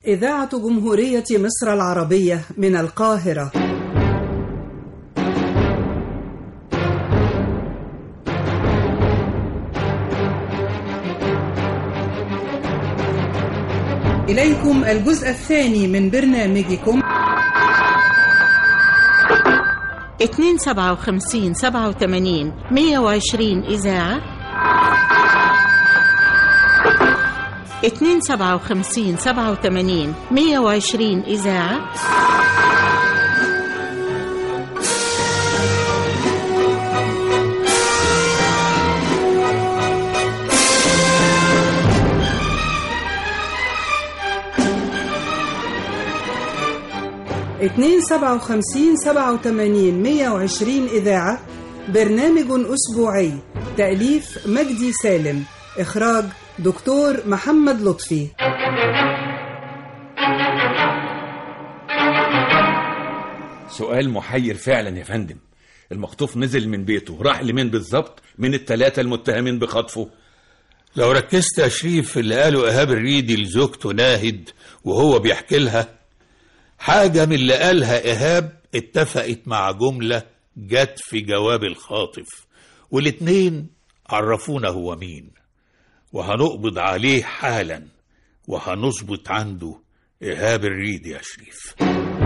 إذاعة جمهورية مصر العربية من القاهرة إليكم الجزء الثاني من برنامجكم 257 87 120 إذاعة 257 87 120 إذاعة اتنين سبعة وخمسين سبعة وتمانين مية وعشرين إذاعة برنامج أسبوعي تأليف مجدي سالم إخراج دكتور محمد لطفي سؤال محير فعلا يا فندم المخطوف نزل من بيته راح لمين بالظبط من الثلاثة المتهمين بخطفه لو ركزت يا شريف في اللي قاله إيهاب الريدي لزوجته ناهد وهو بيحكي لها حاجة من اللي قالها إيهاب اتفقت مع جملة جت في جواب الخاطف والاتنين عرفونا هو مين وهنقبض عليه حالا وهنظبط عنده إيهاب الريدي يا شريف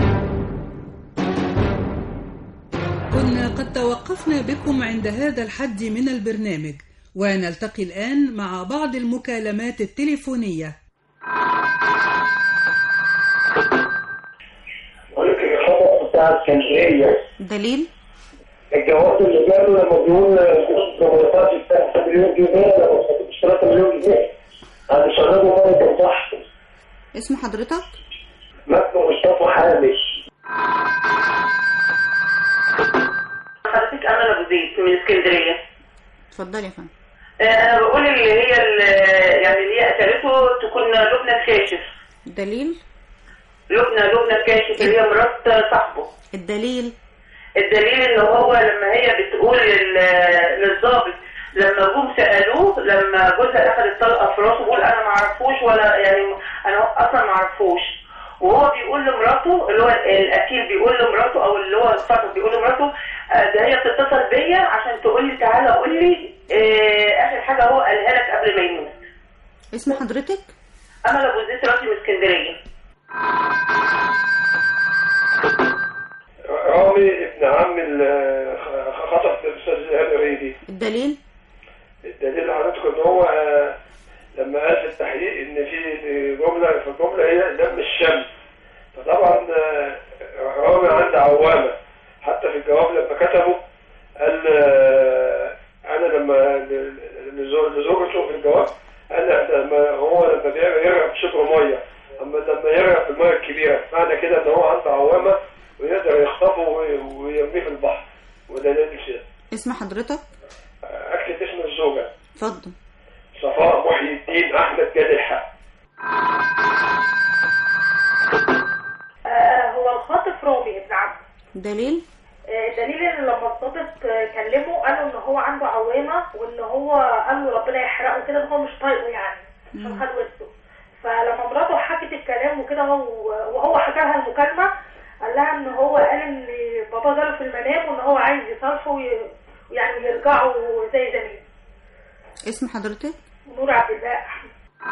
كنا قد توقفنا بكم عند هذا الحد من البرنامج ونلتقي الآن مع بعض المكالمات التليفونية ولكن الخطأ بتاع اسكندرية دليل الجواب اللي جاله لما بيقول الجمهوريات بتاعت مليون جنيه لما مش 3 مليون جنيه انا شغال مرة البحث اسم حضرتك مجد مصطفى حامد حضرتك امل ابو زيد من اسكندريه اتفضلي يا فندم آه، انا بقول اللي هي ال- يعني اللي هي قتلته تكون لبنى الكاشف دليل لبنى لبنى الكاشف اللي هي مرات صاحبه الدليل الدليل ان هو لما هي بتقول لل- للضابط لما جم سالوه لما جوزها اخذ الطلقه في راسه بيقول انا ما اعرفوش ولا يعني انا اصلا ما اعرفوش وهو بيقول لمراته اللي هو القتيل بيقول لمراته او اللي هو الخطف بيقول لمراته آه، ده هي بتتصل بيا عشان تقول لي تعالى قول لي آه، اخر حاجه هو قالها لك قبل ما يموت اسم حضرتك امل ابو زيد راسي من اسكندريه رامي ابن عم ال- خ- خطف الاستاذ ايهاب الريدي الدليل الدليل حضرتك ان هو آه، لما قال في التحقيق ان في جمله في الجمله هي لم الشمس فطبعا آه، رامي عنده عوامه حتى في الجواب لما كتبه قال آه، انا لما ل- لزو- لزوجته في الجواب قال لها لما هو لما بيعمل يرغب في شبر ميه اما لما يرغب في الميه الكبيره معنى كده ان هو عنده عوامه ويقدر يخطفه وي- ويرميه في البحر وده دليل كده اسم حضرتك اكتب اسم الزوجه اتفضل صفاء محي الدين احمد جاد الحق آه، هو الخاطف رامي ابن عم دليل آه، الدليل ان لما الضابط آه، كلمه قالوا ان هو عنده عوامه وان هو قال له ربنا يحرقه كده ان هو مش طايقه يعني عشان خد ورثه فلما مراته حكت الكلام وكده هو وهو حكى لها المكالمه قال لها ان هو قال ان بابا جاله في المنام وان هو عايز يصالحه وي- ويعني يرجعوا زي زمان اسم حضرتك نور عبد الله احمد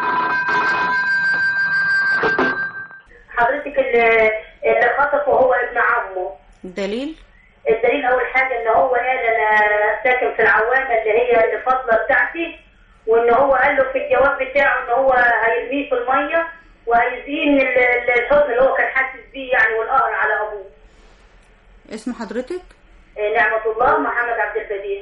حضرتك اللي اللي خطفه هو ابن عمه الدليل الدليل اول حاجه ان هو قال انا ساكن في العوامه اللي هي الفضله بتاعتي وان هو قال له في الجواب بتاعه ان هو هيرميه في الميه وهيزين ال- ال- الحزن اللي هو كان حاسس بيه يعني والقهر على ابوه اسم حضرتك آه، نعمه الله محمد عبد البديع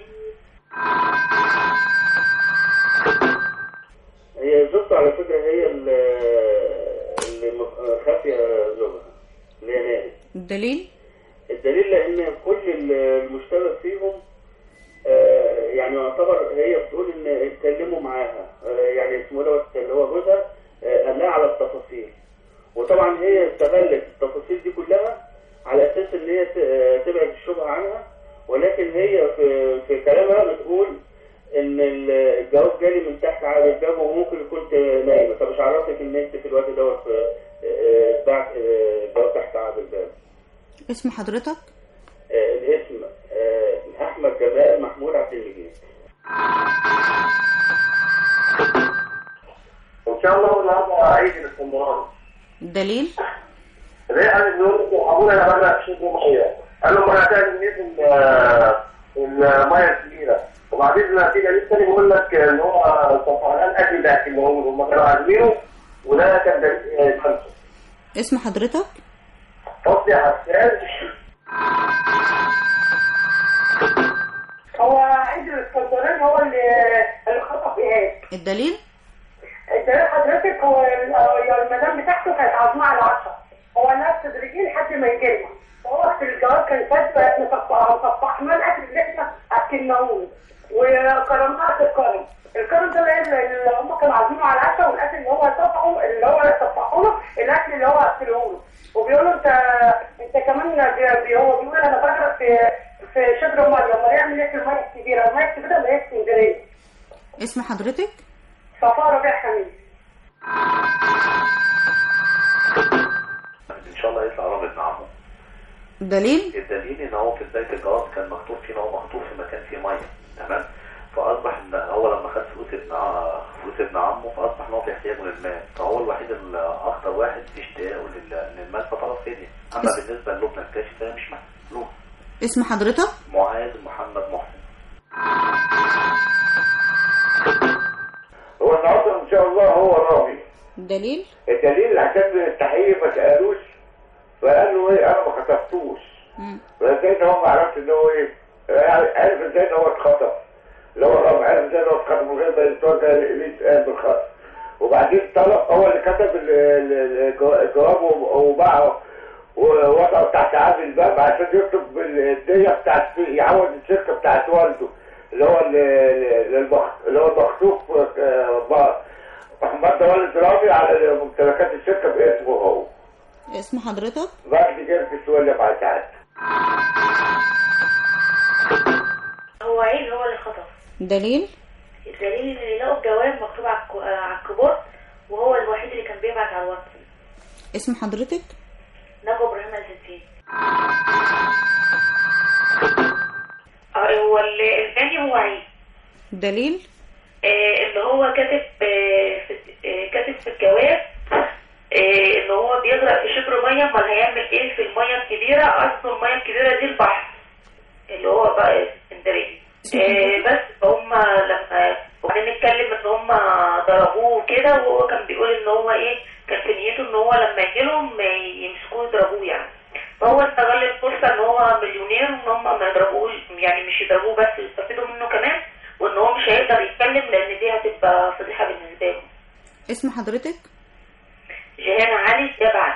هي زوجته على فكرة هي اللي اللي مخ- خافية زوجها اللي هي ناهد الدليل الدليل لأن كل المشتبه فيهم آه، يعني يعتبر هي بتقول إن اتكلموا معاها آه، يعني اسمه دوت اللي هو جوزها آه، قال لها على التفاصيل وطبعا هي استغلت التفاصيل دي كلها على أساس إن هي ت- آه، تبعد الشبهة عنها ولكن هي في في كلامها بتقول ان ال- الجواب جالي من تحت على الباب وممكن كنت نايمه طب مش عرفك ان انت في الوقت دوت اسم حضرتك آه، الاسم آه، احمد جمال محمود عبد المجيد ان شاء الله النهارده عيد الاسكندراني الدليل ليه قال ان يقول ابونا انا بغرق في شرب ميه قال له ما هتعمل ايه في ال- الميه الكبيره وبعدين في دليل تاني بيقول لك ان هو طفحان اكل ده اكل موجود هم كانوا عازمينه وده كان دليل آه، خمسه اسم حضرتك فضلي حسان هو عيد الاسكندراني هو اللي اللي خطف ايهاب الدليل الدليل حضرتك هو ال- هو المدام بتاعته كانت عازمه على العشاء هو الناس تدريجين لحد ما يجي لنا هو وقت الجواب كان كاتبه مصفحنا الاكل اللي احنا اكلناه وكرمناه الكرم الكرم ده اللي اللي هم كانوا عازمينه على العشاء والاكل اللي هو صفحه اللي هو صفحوا له الاكل اللي هو اكله له وبيقولوا انت انت كمان بي- بي- هو بيقول انا بغرق في في شبر ميه امال يعمل ايه في الميه الكبيره الميه الكبيره اللي هي اسكندريه اسم حضرتك صفاء ربيع حميد ان شاء الله يطلع رامي ابن عمه الدليل الدليل ان هو في بدايه الجواز كان مكتوب فيه ان هو مخطوب في مكان فيه ميه تمام فاصبح ان هو لما خد فلوس ابن ع- فلوس ابن عمه فاصبح ان هو في احتياجه للمال فهو الوحيد الاكثر واحد في اشتياقه لل- للمال فطلب فديه اما بس- بالنسبه للبنى الكاشف فهي مش محلول اسم حضرتك معاذ محمد محسن هو النهارده ان شاء الله هو رامي الدليل الدليل عشان التحقيق ما سالوش فقال له ايه انا ما خطفتوش مم. فازاي ان هو ما عرفش ان هو ايه عرف ازاي ان هو اتخطف اللي هو رامي عرف ازاي ان هو اتخطف من غير ما يتوجه ليه اتقال بالخطف وبعدين طلب هو اللي كتب ال- ال- الجوا- الجواب وباعه ووضعه تحت عاب الباب عشان يكتب الدية بتاعت يعوض الشركة بتاعت والده اللي هو ال- ال- المخ- اللي هو المخطوف آه، ب- محمد ده والد رامي على ممتلكات الشركة باسمه هو اسم حضرتك مجدي جرجس ولا مع سعد هو عيد هو اللي خطف الدليل الدليل ان لقوا الجواب مكتوب على الك- على الكيبورد وهو الوحيد اللي كان بيبعت على الواتس اسم حضرتك نجوى ابراهيم الزيتين هو ال- الثاني هو عيد الدليل آه، اللي هو كاتب آه، في آه، كاتب في الجواب آه، ان هو بيغرق في شبر ميه امال هيعمل ايه في الميه الكبيره قصده الميه الكبيره دي البحر اللي هو بقى اسكندريه آه، بس فهم لما وبعدين نتكلم ان هم ضربوه كده وهو كان بيقول ان هو ايه كان في نيته ان هو لما يجي لهم يمسكوه يضربوه يعني فهو استغل الفرصه ان هو مليونير وان هم ما يضربوش يعني مش يضربوه بس يستفيدوا منه كمان وان هو مش هيقدر يتكلم لان دي هتبقى فضيحه بالنسبه له اسم حضرتك جيهان علي يبعت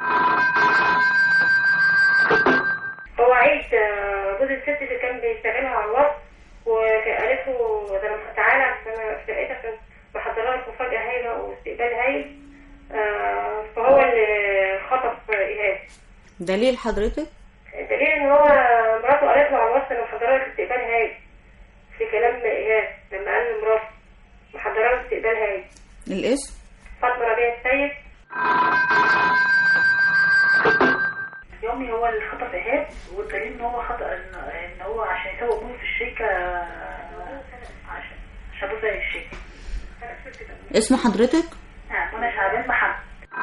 هو عيد آه، جوز الست اللي كان بيشتغلها على الوصف وقالت له ده لما تعالى عشان انا في شقتك عشان محضره لك مفاجاه هايله واستقبال هايل آه، فهو اللي خطف ايهاب دليل حضرتك الدليل ان هو مراته قالت له على الوصف انا محضره لك استقبال هايل في كلام ايهاب لما قال لمراته محضره لك استقبال هايل الاسم فاطمه ربيع السيد يومي هو اللي خطف ايهاب والدليل ان هو خطأ ان, إن هو عشان يسوق اموره في الشركه عشان عشان ابوه زي الشركه اسم حضرتك آه، منى شعبان محمد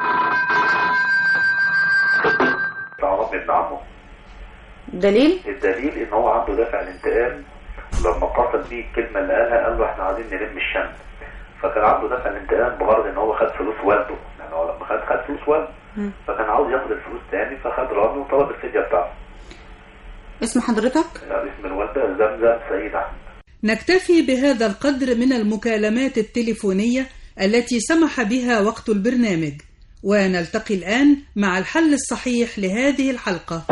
بتاع رامي ابن عمه دليل الدليل ان هو عنده دافع الانتقام لما اتصل بيه الكلمه اللي قالها قال له احنا عايزين نلم الشمس فكان عنده دافع الانتقام بغرض ان هو خد فلوس والده يعني هو لما خد خد فلوس والده مم. فكان عاوز ياخد الفلوس تاني فخد رامي وطلب الفديه بتاعته اسم حضرتك يعني اسم الوالده زمزم سيد احمد نكتفي بهذا القدر من المكالمات التليفونية التي سمح بها وقت البرنامج ونلتقي الآن مع الحل الصحيح لهذه الحلقة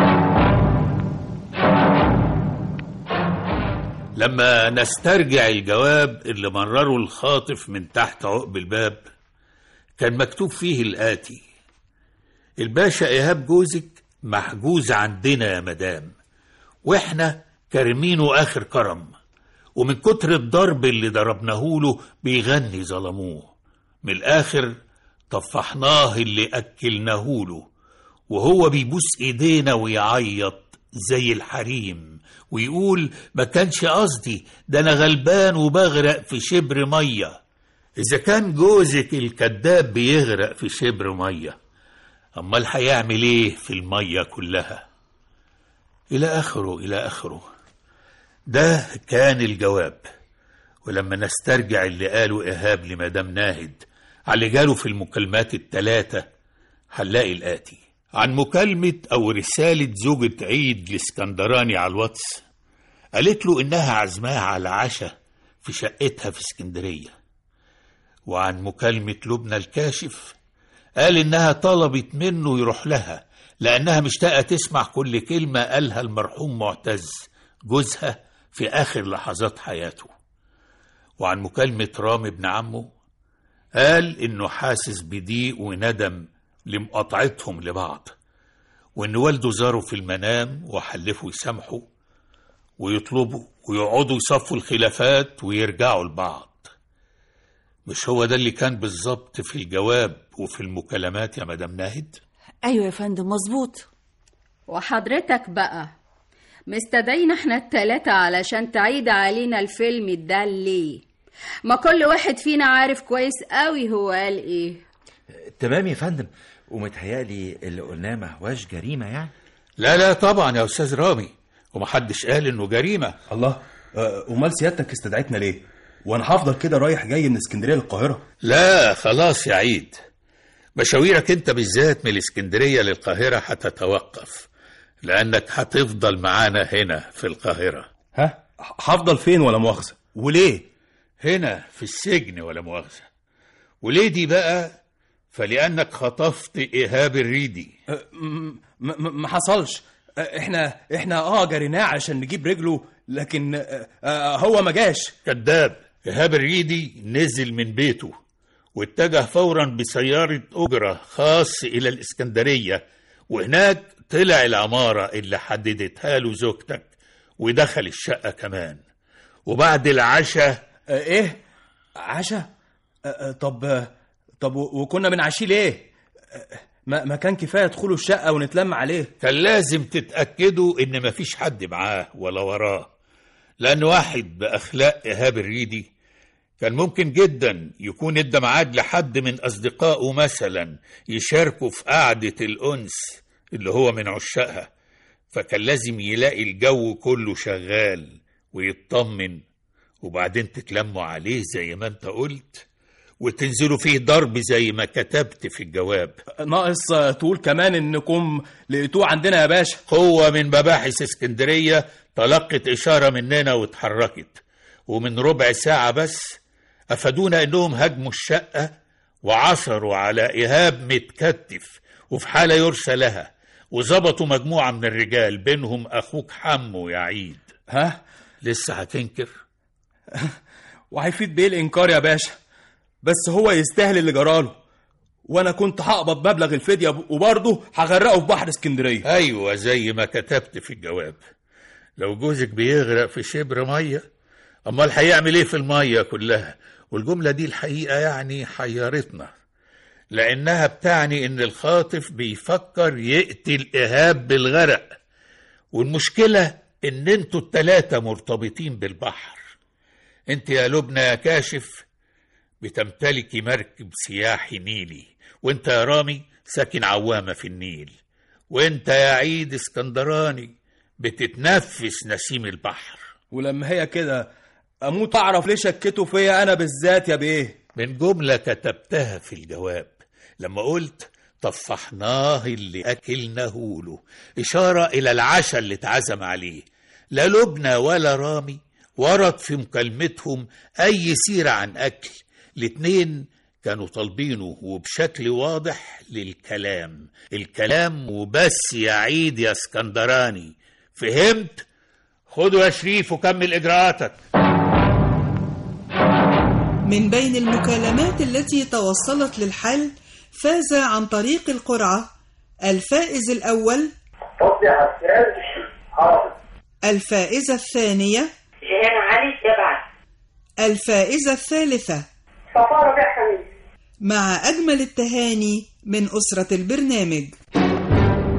لما نسترجع الجواب اللي مرره الخاطف من تحت عقب الباب كان مكتوب فيه الآتي الباشا إيهاب جوزك محجوز عندنا يا مدام واحنا كارمينه آخر كرم ومن كتر الضرب اللي ضربناه له بيغني ظلموه من الآخر طفحناه اللي أكلناه له وهو بيبوس ايدينا ويعيط زي الحريم ويقول ما كانش قصدي ده انا غلبان وبغرق في شبر ميه اذا كان جوزك الكذاب بيغرق في شبر ميه امال هيعمل ايه في الميه كلها الى اخره الى اخره ده كان الجواب ولما نسترجع اللي قاله ايهاب لمدام ناهد على اللي جاله في المكالمات الثلاثه هنلاقي الاتي عن مكالمة أو رسالة زوجة عيد الاسكندراني على الواتس قالت له إنها عزماه على عشاء في شقتها في اسكندرية وعن مكالمة لبنى الكاشف قال إنها طلبت منه يروح لها لأنها مشتاقة تسمع كل كلمة قالها المرحوم معتز جوزها في آخر لحظات حياته وعن مكالمة رامي ابن عمه قال إنه حاسس بضيق وندم لمقاطعتهم لبعض وإن والده زاره في المنام وحلفوا يسامحوا ويطلبوا ويقعدوا يصفوا الخلافات ويرجعوا لبعض مش هو ده اللي كان بالظبط في الجواب وفي المكالمات يا مدام ناهد ايوه يا فندم مظبوط وحضرتك بقى مستدعينا احنا التلاتة علشان تعيد علينا الفيلم ده ليه ما كل واحد فينا عارف كويس قوي هو قال ايه تمام يا فندم ومتهيألي اللي قلناه ما هواش جريمة يعني لا لا طبعا يا أستاذ رامي ومحدش قال إنه جريمة الله آه، امال سيادتك استدعيتنا ليه وانا هفضل كده رايح جاي من اسكندريه للقاهره لا خلاص يا عيد مشاويرك انت بالذات من الاسكندرية للقاهرة هتتوقف لأنك هتفضل معانا هنا في القاهرة ها هفضل فين ولا مؤاخذه وليه هنا في السجن ولا مؤاخذة وليه دي بقى فلأنك خطفت إيهاب الريدي آه، م- م- ما حصلش آه، احنا احنا اه جريناه عشان نجيب رجله لكن آه، آه، هو ما جاش كذاب إيهاب الريدي نزل من بيته واتجه فورا بسيارة أجرة خاص إلى الإسكندرية وهناك طلع العمارة اللي حددتها له زوجتك ودخل الشقة كمان وبعد العشاء آه، ايه عشاء آه، آه، طب آه، طب و- وكنا بنعشيه ليه آه، ما ما كان كفايه ادخلوا الشقه ونتلم عليه كان لازم تتأكدوا إن مفيش حد معاه ولا وراه لأن واحد بأخلاق إيهاب الريدي كان ممكن جدا يكون ادى ميعاد لحد من أصدقائه مثلا يشاركوا في قعدة الأنس اللي هو من عشاقها فكان لازم يلاقي الجو كله شغال ويطمن وبعدين تتلموا عليه زي ما انت قلت وتنزلوا فيه ضرب زي ما كتبت في الجواب ناقص آه، تقول كمان انكم لقيتوه عندنا يا باشا قوة من مباحث اسكندرية تلقت إشارة مننا واتحركت ومن ربع ساعة بس أفادونا إنهم هاجموا الشقة وعثروا على إيهاب متكتف وفي حالة يرثى لها وظبطوا مجموعة من الرجال بينهم أخوك حمو يا عيد ها لسه هتنكر وهيفيد بيه الانكار يا باشا بس هو يستاهل اللي جراله وانا كنت هقبض مبلغ الفديه وبرضه هغرقه في بحر اسكندريه أيوة زي ما كتبت في الجواب لو جوزك بيغرق في شبر مية أمال هيعمل إيه في المية كلها والجملة دي الحقيقة يعني حيرتنا لأنها بتعني إن الخاطف بيفكر يقتل إيهاب بالغرق والمشكلة إن انتوا التلاتة مرتبطين بالبحر انت يا لبنى يا كاشف بتمتلكي مركب سياحي نيلي وانت يا رامي ساكن عوامة في النيل وانت يا عيد اسكندراني بتتنفس نسيم البحر ولما هي كده اموت اعرف ليه شكته فيا انا بالذات يا بيه من جملة كتبتها في الجواب لما قلت طفحناه اللي أكلناه له إشارة إلى العشاء اللي اتعزم عليه لا لبنى ولا رامي ورد في مكالمتهم أي سيرة عن أكل الاتنين كانوا طالبينه وبشكل واضح للكلام الكلام وبس يا عيد يا اسكندراني فهمت؟ خدوا يا شريف وكمل إجراءاتك من بين المكالمات التي توصلت للحل فاز عن طريق القرعة الفائز الأول تصبح السؤال حاضر الفائزة الثانية جيهان علي يبعث الفائزة الثالثة صفاء ربيع خميس مع أجمل التهاني من أسرة البرنامج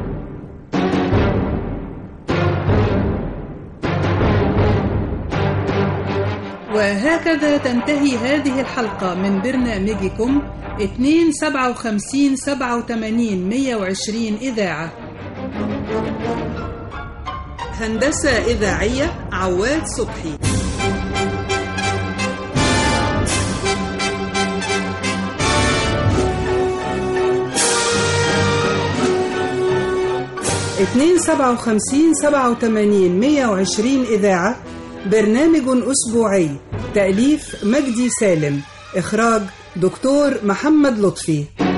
وهكذا تنتهي هذه الحلقة من برنامجكم 257 87 120 إذاعة هندسة إذاعية عواد صبحي اتنين سبعة وخمسين سبعة وتمانين مية وعشرين إذاعة برنامج أسبوعي تأليف مجدي سالم إخراج دكتور محمد لطفي